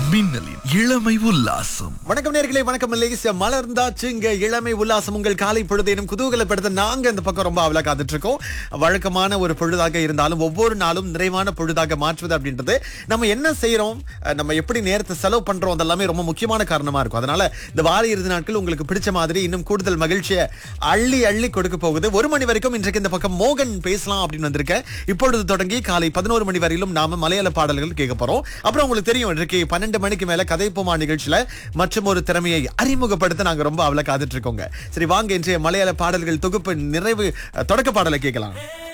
மின்னலின் இளமை உல்லாசம் வணக்கம் நேர்களே வணக்கம் மலேசியா மலர்ந்தாச்சு இங்க இளமை உல்லாசம் உங்கள் காலை பொழுதேனும் குதூகலப்படுத்த நாங்க இந்த பக்கம் ரொம்ப அவல காத்துட்டு இருக்கோம் வழக்கமான ஒரு பொழுதாக இருந்தாலும் ஒவ்வொரு நாளும் நிறைவான பொழுதாக மாற்றுவது அப்படின்றது நம்ம என்ன செய்யறோம் அஹ், நம்ம எப்படி நேரத்தை செலவு பண்றோம் அதெல்லாமே ரொம்ப முக்கியமான காரணமா இருக்கும் அதனால இந்த வார இறுதி நாட்கள் உங்களுக்கு பிடிச்ச மாதிரி இன்னும் கூடுதல் மகிழ்ச்சியை அள்ளி அள்ளி கொடுக்க போகுது ஒரு மணி வரைக்கும் இன்றைக்கு இந்த பக்கம் மோகன் பேசலாம் அப்படின்னு வந்திருக்கேன் இப்பொழுது தொடங்கி காலை பதினோரு மணி வரையிலும் நாம மலையாள பாடல்கள் கேட்க போறோம் அப்புறம் உங்களுக்கு தெரியும் இன்றைக்கு பன்னெண்டு மணிக்கு மேல கதைப்போமா நிகழ்ச்சியில மற்றும் ஒரு திறமையை அறிமுகப்படுத்த நாங்க ரொம்ப அவளை காத்துட்டு இருக்கோங்க சரி வாங்க இன்றைய மலையாள பாடல்கள் தொகுப்பு நிறைவு அஹ், தொடக்க பாடலை கேட்கலாம்